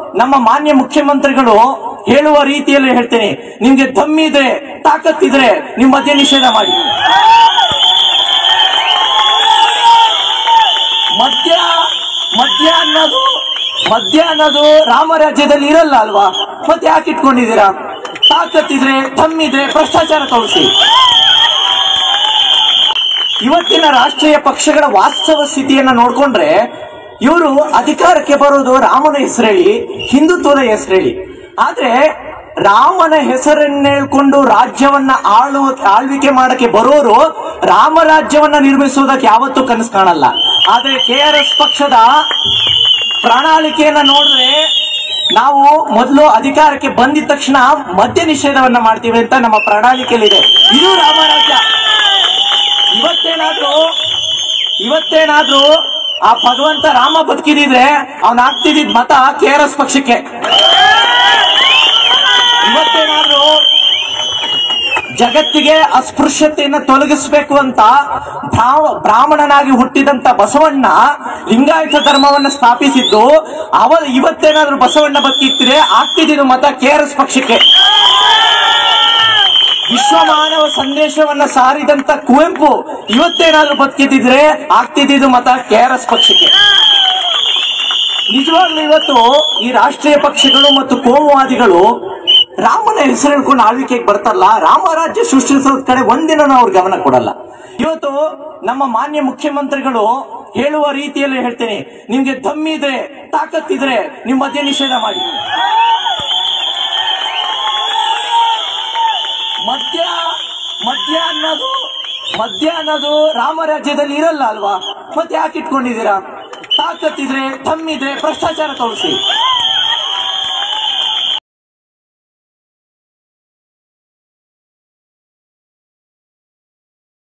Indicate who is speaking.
Speaker 1: ನಮ್ಮ ಮಾನ್ಯ ಮುಖ್ಯಮಂತ್ರಿಗಳು ಹೇಳುವ ರೀತಿಯಲ್ಲಿ ಹೇಳ್ತೇನೆ ನಿಮ್ಗೆ ದಮ್ಮಿದ್ರೆ ತಾಕತ್ತಿದ್ರೆ ನಿಮ್ ಮದ್ಯ ನಿಷೇಧ ಮಾಡಿ ಮದ್ಯ ಮದ್ಯ ಅನ್ನೋದು ಮದ್ಯ ಅನ್ನೋದು ರಾಮರಾಜ್ಯದಲ್ಲಿ ಇರಲ್ಲ ಅಲ್ವಾ ಮತ್ತೆ ಯಾಕೆ ಇಟ್ಕೊಂಡಿದ್ದೀರಾ ತಾಕತ್ತಿದ್ರೆ ದಮ್ಮಿದ್ರೆ ಭ್ರಷ್ಟಾಚಾರ ತೋರಿಸಿ ಇವತ್ತಿನ ರಾಷ್ಟ್ರೀಯ ಪಕ್ಷಗಳ ವಾಸ್ತವ ಸ್ಥಿತಿಯನ್ನ ನೋಡ್ಕೊಂಡ್ರೆ ಇವರು ಅಧಿಕಾರಕ್ಕೆ ಬರೋದು ರಾಮನ ಹೆಸರೇಳಿ ಹಿಂದುತ್ವದ ಹೆಸರೇಳಿ ಆದ್ರೆ ರಾಮನ ಹೆಸರನ್ನ ಹೇಳ್ಕೊಂಡು ರಾಜ್ಯವನ್ನ ಆಳುವ ಆಳ್ವಿಕೆ ಮಾಡಕ್ಕೆ ಬರೋರು ರಾಮರಾಜ್ಯವನ್ನ ನಿರ್ಮಿಸುವುದಕ್ಕೆ ಯಾವತ್ತೂ ಕನಸು ಕಾಣಲ್ಲ ಆದ್ರೆ ಕೆ ಆರ್ ಎಸ್ ಪಕ್ಷದ ಪ್ರಣಾಳಿಕೆಯನ್ನ ನೋಡಿದ್ರೆ ನಾವು ಮೊದಲು ಅಧಿಕಾರಕ್ಕೆ ಬಂದಿದ ತಕ್ಷಣ ಮದ್ಯ ನಿಷೇಧವನ್ನ ಮಾಡ್ತೀವಿ ಅಂತ ನಮ್ಮ ಪ್ರಣಾಳಿಕೆಯಲ್ಲಿದೆ ಇದು ರಾಮರಾಜ್ಯ ಇವತ್ತೇನಾದ್ರೂ ಇವತ್ತೇನಾದ್ರೂ ಆ ಭಗವಂತ ರಾಮ ಬದುಕಿದಿದ್ರೆ ಅವನ್ ಆಗ್ತಿದ್ದ ಮತ ಕೆ ಆರ್ ಎಸ್ ಪಕ್ಷಕ್ಕೆ ಇವತ್ತೇನಾದ್ರೂ ಜಗತ್ತಿಗೆ ಅಸ್ಪೃಶ್ಯತೆಯನ್ನ ತೊಲಗಿಸಬೇಕು ಅಂತ ಬ್ರಾಹ್ಮ- ಬ್ರಾಹ್ಮಣನಾಗಿ ಹುಟ್ಟಿದಂತ ಬಸವಣ್ಣ ಲಿಂಗಾಯತ ಧರ್ಮವನ್ನ ಸ್ಥಾಪಿಸಿದ್ದು ಅವ ಇವತ್ತೇನಾದ್ರೂ ಬಸವಣ್ಣ ಬದುಕಿದ್ರೆ ಆಗ್ತಿದ್ದು ಮತ ಕೆ ಆರ್ ಎಸ್ ಪಕ್ಷಕ್ಕೆ ವಿಶ್ವ ಮಾನವ ಸಂದೇಶವನ್ನ ಸಾರಿದಂತ ಕುವೆಂಪು ಇವತ್ತೇನಾದ್ರೂ ಬದುಕಿದ್ರೆ ಆಗ್ತಿದ್ದು ಮತ ಕೆ ಆರ್ ಎಸ್ ಪಕ್ಷಕ್ಕೆ ನಿಜವಾಗ್ಲೂ ಇವತ್ತು ಈ ರಾಷ್ಟ್ರೀಯ ಪಕ್ಷಗಳು ಮತ್ತು ಕೋಮುವಾದಿಗಳು ರಾಮನ ಹೆಸರು ಹೇಳ್ಕೊಂಡು ಆಳ್ವಿಕೆಗೆ ಬರ್ತಾರಲ್ಲ ರಾಮರಾಜ್ಯ ಸೃಷ್ಟಿಸೋದ್ ಕಡೆ ಒಂದಿನ ಅವ್ರ ಗಮನ ಕೊಡಲ್ಲ ಇವತ್ತು ನಮ್ಮ ಮಾನ್ಯ ಮುಖ್ಯಮಂತ್ರಿಗಳು ಹೇಳುವ ರೀತಿಯಲ್ಲಿ ಹೇಳ್ತೇನೆ ನಿಮ್ಗೆ ದಮ್ಮಿದ್ರೆ ತಾಕತ್ತಿದ್ರೆ ನಿಮ್ ಮದ್ಯ ನಿಷೇಧ ಮಾಡಿ ಮದ್ಯ ಮದ್ಯ ಅನ್ನೋದು ಮದ್ಯ ಅನ್ನೋದು ರಾಮರಾಜ್ಯದಲ್ಲಿ ಇರಲ್ಲ ಅಲ್ವಾ ಮತ್ತೆ ಯಾಕೆ ಇಟ್ಕೊಂಡಿದ್ದೀರಾ ತಾಕತ್ತಿದ್ರೆ ದಮ್ಮಿದ್ರೆ ಭ್ರಷ್ಟಾಚಾರ ತೋರಿಸಿ